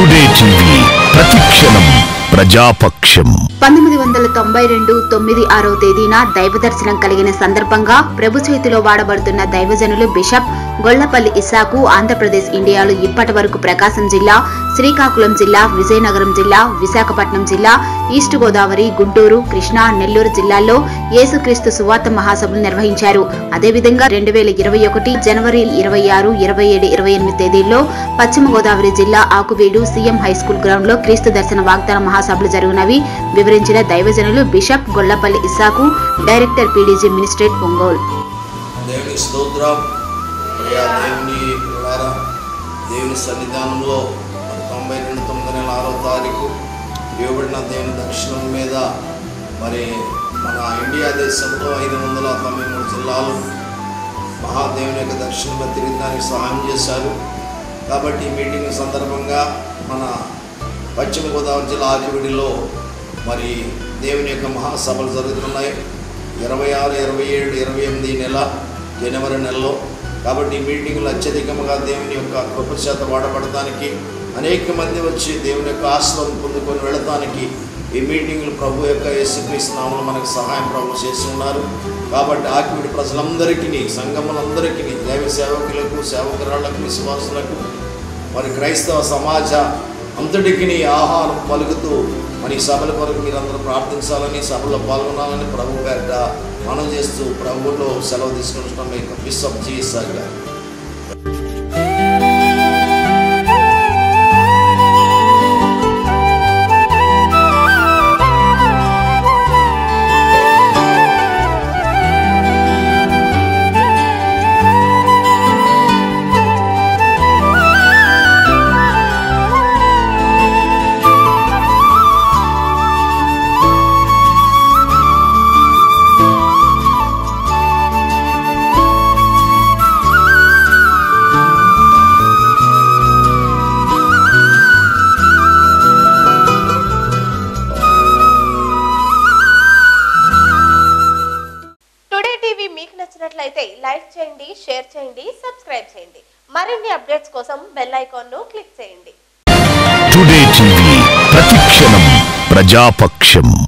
today TV ప్రతిక్షణం ప్రజాపక్షం పంతొమ్మిది వందల తొంభై రెండు తొమ్మిది ఆరవ తేదీన దైవ దర్శనం కలిగిన సందర్భంగా ప్రభు చేతిలో వాడబడుతున్న దైవజనులు బిషప్ గొల్లపల్లి ఇస్సాకు ఆంధ్రప్రదేశ్ ఇండియాలో ఇప్పటి వరకు ప్రకాశం జిల్లా శ్రీకాకుళం జిల్లా విజయనగరం జిల్లా విశాఖపట్నం జిల్లా ఈస్ట్ గోదావరి గుంటూరు కృష్ణా నెల్లూరు జిల్లాల్లో యేసుక్రీస్తు సువార్త మహాసభలు నిర్వహించారు అదేవిధంగా రెండు వేల ఇరవై ఒకటి జనవరి ఇరవై ఆరు ఇరవై ఏడు ఇరవై ఎనిమిది తేదీల్లో పశ్చిమ గోదావరి జిల్లా ఆకువీడు సీఎం హైస్కూల్ గ్రౌండ్ లో క్రీస్తు దర్శన వాగ్దాన మహాసభలు జరిగినవి వివరించిన దైవజనులు bishop Gollapalli Issaku director PDG మినిస్ట్రేట్ ఒంగోలు దేవుని స్తోత్రం ప్రియా దేవుని పిల్లారా దేవుని సన్నిధానంలో మరి తొంభై రెండు తొమ్మిది నెల ఆరో తారీఖు ఇవ్వబడిన దేవుని దర్శనం మీద మరి మన ఇండియా దేశంలో ఐదు వందల తొంభై మూడు జిల్లాలు మహాదేవుని యొక్క దర్శనం మీద తిరగడానికి సహాయం చేశారు కాబట్టి ఈ మీటింగ్ సందర్భంగా మన పశ్చిమ గోదావరి జిల్లా ఆకివిడిలో మరి దేవుని యొక్క మహాసభలు జరుగుతున్నాయి ఇరవై ఆరు ఇరవై ఏడు ఇరవై ఎనిమిది నెల జనవరి నెలలో కాబట్టి ఈ మీటింగులు అత్యధికంగా దేవుని యొక్క కృపచేత వాడబడటానికి అనేక మంది వచ్చి దేవుని యొక్క ఆశ్రమం పొందుకొని వెళ్ళటానికి ఈ మీటింగులు ప్రభు యొక్క యేసుక్రీస్తు నామములో మనకు సహాయం ప్రభు చేసి ఉన్నారు కాబట్టి ఆకివిడి ప్రజలందరికీ సంఘములందరికీ దైవ సేవకులకు సేవకురాళ్లకు విశ్వాసులకు మరి క్రైస్తవ సమాజ అంతటికి ఆహారం పలుకుతూ మరి ఈ సభల కొరకు మీరందరూ ప్రార్థించాలని సభలో పాల్గొనాలని ప్రభు పేట మనం చేస్తూ ప్రభువులో సెలవు తీసుకుంటున్నాం మీ యొక్క బిషప్ జీఎస్ఆర్ గారు టుడే టీవీ మీకు నచ్చినట్లయితే లైక్ చేయండి షేర్ చేయండి సబ్స్క్రైబ్ చేయండి మరిన్ని అప్డేట్స్ కోసం బెల్ ఐకాన్ను క్లిక్ చేయండి టుడే టీవీ ప్రతిక్షణం ప్రజాపక్షం